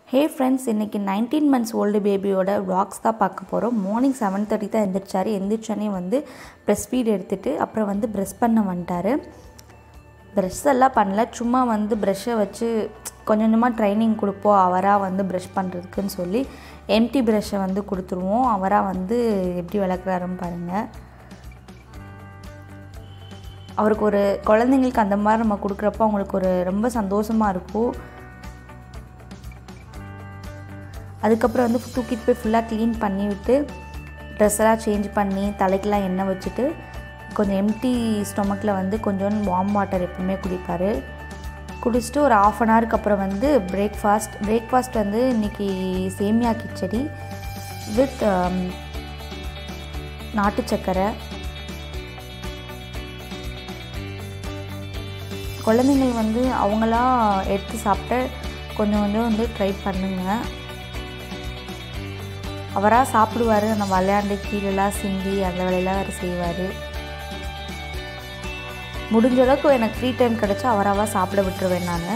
ஹே friends இன்றைக்கி nineteen months old பேபியோட vlogs தான் பார்க்க போகிறோம் மார்னிங் செவன் தேர்ட்டி தான் எந்திரிச்சார் எந்திரிச்சோன்னே வந்து ப்ரெஸ் ஃபீட் எடுத்துகிட்டு அப்புறம் வந்து ப்ரெஸ் பண்ண வந்துட்டார் ப்ரெஷ் எல்லாம் பண்ணல சும்மா வந்து ப்ரெஷ்ஷை வச்சு கொஞ்சம் கொஞ்சமாக ட்ரைனிங் கொடுப்போம் அவராக வந்து ப்ரஷ் பண்ணுறதுக்குன்னு சொல்லி எம்டி ப்ரெஷ்ஷை வந்து கொடுத்துருவோம் அவராக வந்து எப்படி விளக்குறாருன்னு பாருங்கள் அவருக்கு ஒரு குழந்தைங்களுக்கு அந்த மாதிரி நம்ம கொடுக்குறப்போ அவங்களுக்கு ஒரு ரொம்ப சந்தோஷமாக இருக்கும் அதுக்கப்புறம் வந்து தூக்கிட்டு போய் ஃபுல்லாக க்ளீன் பண்ணி விட்டு ட்ரெஸ் எல்லாம் சேஞ்ச் பண்ணி தலைக்கெலாம் எண்ணெய் வச்சுட்டு கொஞ்சம் எம்டி ஸ்டொமக்கில் வந்து கொஞ்சம் வார்ம் வாட்டர் எப்பவுமே குடிப்பார் குடிச்சிட்டு ஒரு ஆஃப் அன் ஹவருக்கு அப்புறம் வந்து பிரேக்ஃபாஸ்ட் பிரேக்ஃபாஸ்ட் வந்து இன்றைக்கி சேமியா கிச்சடி வித் நாட்டு சக்கரை குழந்தைங்கள் வந்து அவங்களா எடுத்து சாப்பிட்டு கொஞ்சம் கொஞ்சம் வந்து ட்ரை பண்ணுங்கள் அவராக சாப்பிடுவார் அந்த விளையாண்டு கீழெல்லாம் சிந்தி அந்த வேலையெல்லாம் அவர் செய்வார் முடிஞ்ச அளவுக்கு எனக்கு ஃப்ரீ டைம் கிடச்சா அவராக சாப்பிட விட்டுருவேன் நான்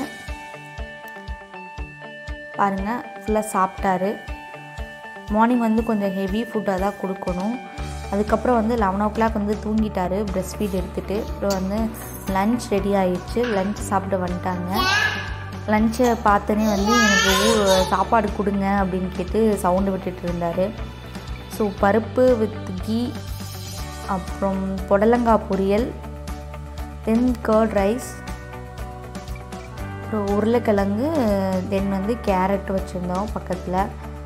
பாருங்கள் ஃபுல்லாக சாப்பிட்டாரு மார்னிங் வந்து கொஞ்சம் ஹெவி ஃபுட்டாக தான் கொடுக்கணும் அதுக்கப்புறம் வந்து லெவன் ஓ கிளாக் வந்து தூங்கிட்டார் ப்ரெஸ் ஃபீட் எடுத்துகிட்டு அப்புறம் வந்து லன்ச் ரெடி ஆயிடுச்சு லன்ச் சாப்பிட வந்துட்டாங்க லஞ்சை பார்த்தோன்னே வந்து எனக்கு ஊ- சாப்பாடு கொடுங்க அப்படின்னு கேட்டு சவுண்டு விட்டுட்டு இருந்தார் ஸோ பருப்பு வித் கீ அப்புறம் புடலங்காய் பொரியல் தென் கர்ட் ரைஸ் அப்புறம் உருளைக்கிழங்கு தென் வந்து கேரட் வச்சுருந்தோம் பக்கத்தில்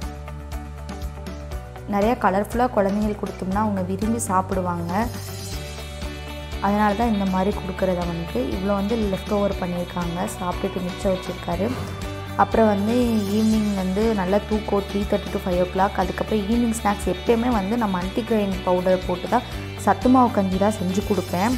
நிறையா கலர்ஃபுல்லாக குழந்தைங்களுக்கு கொடுத்தோம்னா அவங்க விரும்பி சாப்பிடுவாங்க அதனால தான் இந்த மாதிரி கொடுக்குறத வந்து இவ்வளோ வந்து லெஃப்ட் ஓவர் பண்ணியிருக்காங்க சாப்பிட்டுட்டு மிச்சம் வச்சுருக்காரு அப்புறம் வந்து ஈவினிங் வந்து நல்லா தூக்கம் three thirty to five o'clock அதுக்கப்புறம் ஈவினிங் ஸ்நாக்ஸ் எப்பயுமே வந்து நம்ம மல்டிக்ரெயின் பவுடர் போட்டு தான் சத்து மாவு கஞ்சி தான் செஞ்சு கொடுப்பேன்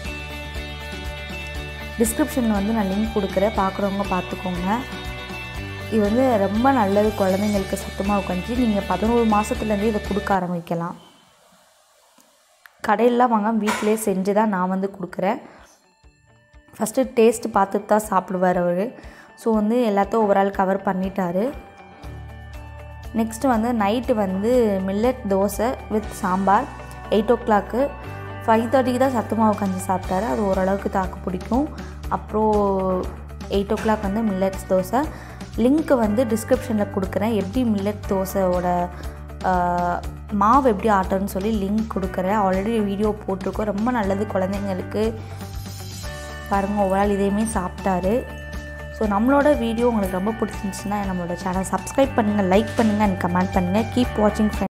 டிஸ்கிரிப்ஷனில் வந்து நான் லிங்க் கொடுக்குறேன் பார்க்குறவங்க பார்த்துக்கோங்க இது வந்து ரொம்ப நல்லது குழந்தைங்களுக்கு சத்து மாவு கஞ்சி நீங்கள் பதினோரு மாதத்துலேருந்தே இதை கொடுக்க ஆரம்பிக்கலாம் கடையிலலாம் வாங்காம வீட்டிலே செஞ்சு தான் நான் வந்து கொடுக்குறேன் ஃபஸ்ட்டு டேஸ்ட் பார்த்துட்டு தான் சாப்பிடுவார் அவர் ஸோ வந்து எல்லாத்தையும் ஓவரால் கவர் பண்ணிட்டாரு நெக்ஸ்ட்டு வந்து நைட்டு வந்து millet dosa with sambar eight o'clock five தேர்ட்டிக்கு தான் சத்து மாவு கஞ்சி சாப்பிட்டாரு அது ஓரளவுக்கு தாக்கு பிடிக்கும் அப்புறம் எயிட் ஓ கிளாக் வந்து மில்லட்ஸ் தோசை லிங்க் வந்து டிஸ்கிரிப்ஷனில் கொடுக்குறேன் எப்படி மில்லட் தோசையோட ஆஹ், மாவு எப்படி ஆட்டணும்னு சொல்லி லிங்க் கொடுக்குறேன் ஆல்ரெடி வீடியோ போட்டிருக்கோம் ரொம்ப நல்லது குழந்தைங்களுக்கு பாருங்கள் ஓவரால் இதையுமே சாப்பிட்டாரு ஸோ நம்மளோட வீடியோ உங்களுக்கு ரொம்ப பிடிச்சிருந்துச்சுன்னா நம்மளோட சேனல் சப்ஸ்கிரைப் பண்ணுங்கள் லைக் பண்ணுங்கள் அண்ட் கமெண்ட் பண்ணுங்கள் கீப் வாட்சிங்